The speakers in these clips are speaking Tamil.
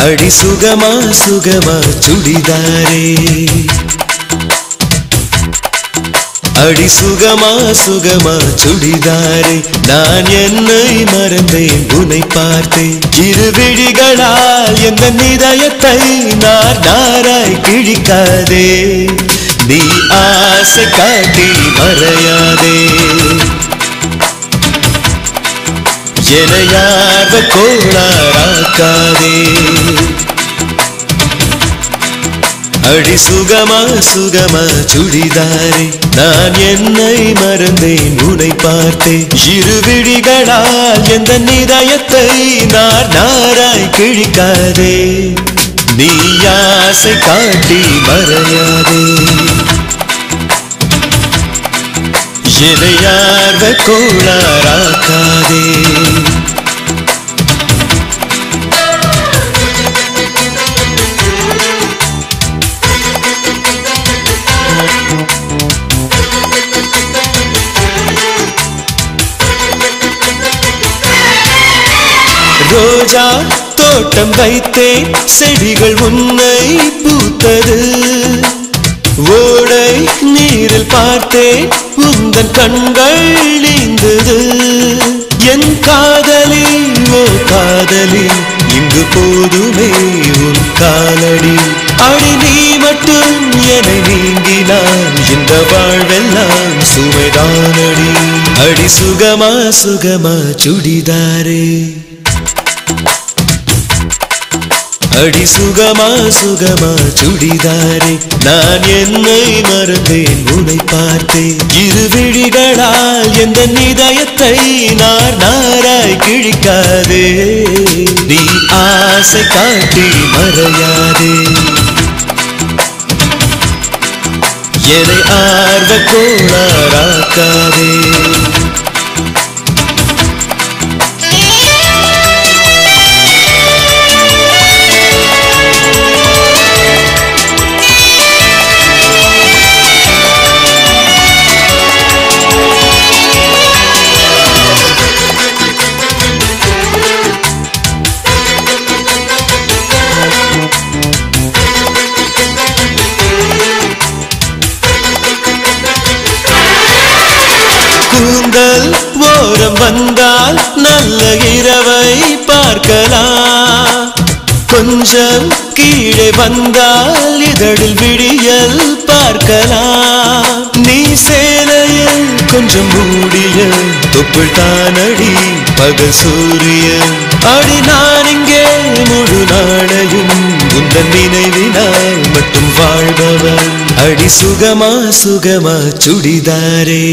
அடி சுகமா சுகமா சுடிதாரே அடி சுகமா சுகமா சுடிதாரே நான் என்னை மறந்தேன் உன்னை பார்த்தேன் இரு விழிகளால் எந்த நிதயத்தை நார் நாராய் கிழிக்காதே நீ ஆசை காட்டி மறையாதே எனையார்வ கோளாராக்காதே அடி சுகமா சுகமா சுடிதாரே நான் என்னை மறந்தேன் உன்னை பார்த்தேன் இரு விழிகளால் எந்த நிதயத்தை நார் நாராய் கிழிக்காதே நீ ஆசை காட்டி மறையாதே இதையார்வ கோளாராக்காதே ரோஜா தோட்டம் வைத்தேன் செடிகள் உன்னை பூத்தது ஓடை நீரில் பார்த்தேன் உந்தன் கண்கள் நீந்தது என் காதலி ஓ காதலி இங்கு போதுமே உன் காலடி அடி நீ மட்டும் என்னை நீங்கினான் இந்த வாழ்வெல்லாம் சுமைதானடி அடி சுகமா சுகமா சுடிதாரே அடி சுகமா சுகமா சுடிதாரே நான் என்னை மறந்தேன் உன்னை பார்த்தேன் இரு விழிகளால் எந்த நிதயத்தை நார் நாராய் கிழிக்காதே நீ ஆசை காட்டி மறையாதே என்னை ஆர்வ கோளாராக்காதே கூந்தல் ஓரம் வந்தால் நல்ல இரவை பார்க்கலாம் கொஞ்சம் கீழே வந்தால் இதழில் விடியல் பார்க்கலாம் நீ சேலையில் கொஞ்சம் மூடிய தொப்புள் தானடி பகல் சூரியன் அடி நான் இங்கே முழு நாளையும் உந்தன் நினைவினால் மட்டும் வாழ்பவன் அடி சுகமா சுகமா சுடிதாரே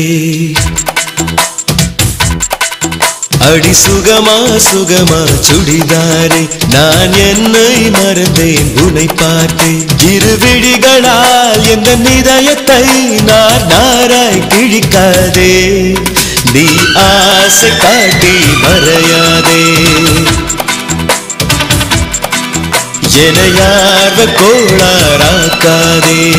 அடி சுகமா சுகமா சுடிதாரே நான் என்னை மறந்தேன் உன்னை பார்த்தேன் இரு விழிகளால் எந்த நிதயத்தை நார் நாராய் கிழிக்காதே நீ ஆசை காட்டி மறையாதே எனையார்வ கோளாராக்காதே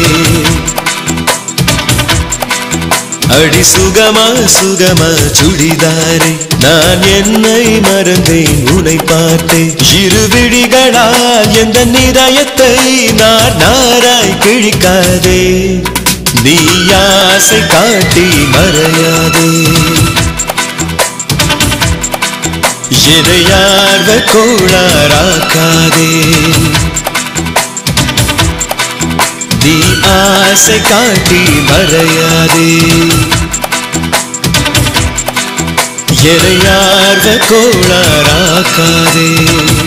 அடி சுகமா சுகமா சுடிதாரே நான் என்னை மறந்தேன் உன்னை பார்த்தேன் இரு விழிகளால் எந்த நிதயத்தை நார் நாராய் கிழிக்காதே நீ ஆசை காட்டி மறையாதே இதையார்வ கோளாராக்காதே நீ ஆசை காட்டி மறையாதே எதையார்வ கோளாராக்காதே